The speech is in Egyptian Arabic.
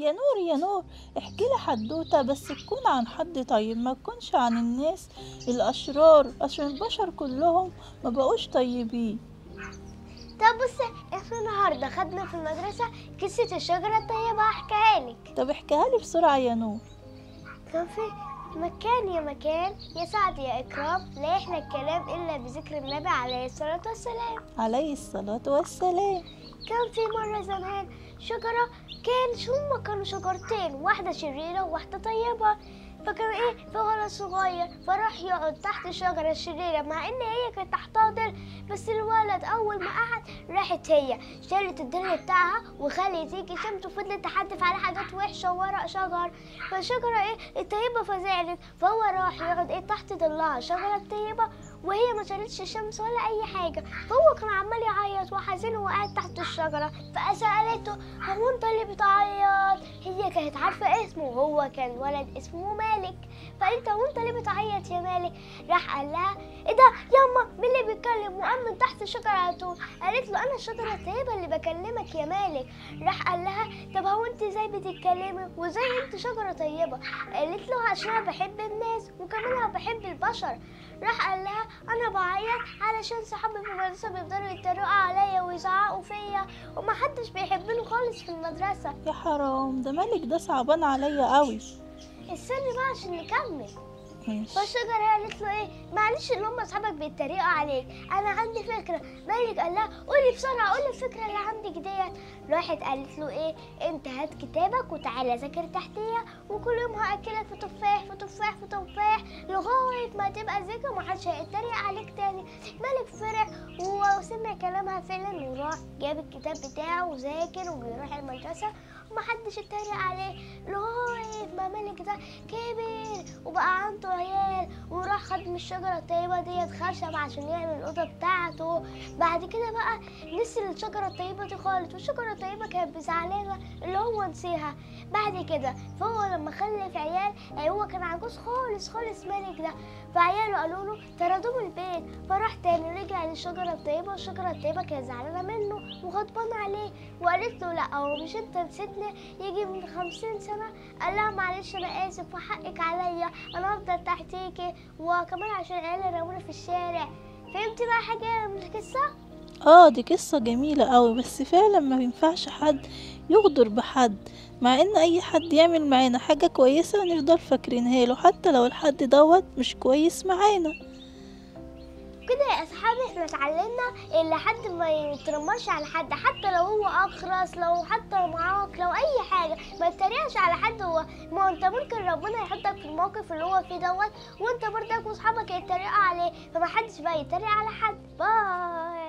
يا نور يا نور احكي لي حدوتة بس تكون عن حد طيب ما تكونش عن الناس الأشرار عشان البشر كلهم ما بقوش طيبين طب بص احنا النهارده خدنا في المدرسة قصة الشجرة الطيبة احكيها لك طب احكيها لي بسرعة يا نور كان في مكان يا مكان يا سعد يا إكرام لا يحلى الكلام إلا بذكر النبي عليه الصلاة والسلام عليه الصلاة والسلام كان في مرة زمان شجرة كان هما كانوا شجرتين واحدة شريرة وواحدة طيبة فكان ايه في ولد صغير فراح يقعد تحت الشجرة الشريرة مع ان هي كانت تحتها ظل بس الولد اول ما قعد راحت هي شالت الظل بتاعها وخلت يجي شمس وفضلت تحدف على حاجات وحشة ورق شجر فالشجرة ايه الطيبة فزعلت فهو راح يقعد ايه تحت ظلها الشجرة الطيبة وهي ما شالتش الشمس ولا اي حاجة فهو كان عمال يعيط وحزين وقاعد تحت الشجرة فسألته هو انت اللي بتعيط هي كانت عارفة اسمه وهو كان ولد اسمه مالك فانت وانت اللي بتعيط يا مالك راح قال لها ايه ده ياما مين اللي بيتكلم وقام من تحت الشجرة على طول قالت له انا الشجرة الطيبة اللي بكلمك يا مالك راح قال لها طب هو انت ازاي بتتكلمي وازاي انت شجرة طيبة قالت له عشان انا بحب الناس وكمان انا بحب البشر راح قال لها انا بعيط علشان صحابي في المدرسة بيفضلوا يتريقوا عليا ويزعقوا فيا ومحدش بيحبني خالص في المدرسة يا حرام ده مالك ده صعبان عليا قوي استني بقى عشان نكمل ماشي فالشجرة قالت له ايه معلش اللي هم اصحابك بيتريقوا عليك انا عندي فكرة مالك قال لها قولي بسرعة قولي الفكرة اللي عندك ديت راحت قالت له ايه انت هات كتابك وتعالى ذاكر تحتيها وكل يوم هاكلك في تفاح في تفاح في تفاح لغاية ما تبقى ذكي ومحدش هيتريق عليك تاني مالك فرح وسمع كلامها فعلا وراح جاب الكتاب بتاعه وذاكر وبيروح المدرسة ومحدش اتريق عليه لغاية ما مالك ده كبر وبقى عنده عيال وراح خد من الشجرة الطيبة ديت خشب عشان يعمل الأوضة بتاعته بعد كده بقى نسي الشجرة الطيبة دي خالص والشجرة الطيبة كانت زعلانة اللي هو نسيها بعد كده فهو لما خلف عيال هو كان عجوز خالص خالص مالك ده فعياله قالوا له طردوه من البيت فراح تاني رجع للشجرة الطيبة والشجرة الطيبة كانت زعلانة منه وغضبانة عليه وقالت له لا هو مش انت نسيتني يجي من خمسين سنة قال لها معلش انا اسف وحقك عليا انا هفضل تحتيكي وكمان عشان عيالي رموني في الشارع فهمتي بقى حاجة من القصة؟ اه دي قصة جميلة قوي بس فعلا ما ينفعش حد يغدر بحد مع ان اي حد يعمل معانا حاجة كويسة نفضل فاكرينها له حتى لو الحد دوت مش كويس معانا كده يا اصحابي احنا اتعلمنا ان حد ما يترماش على حد حتى لو هو اخرس لو حتى معاق لو اي حاجه ما تتريقش على حد هو ما انت ممكن ربنا يحطك في الموقف اللي هو فيه دوت وانت برضك واصحابك يتريقوا عليه فما حدش بقى يتريق على حد باي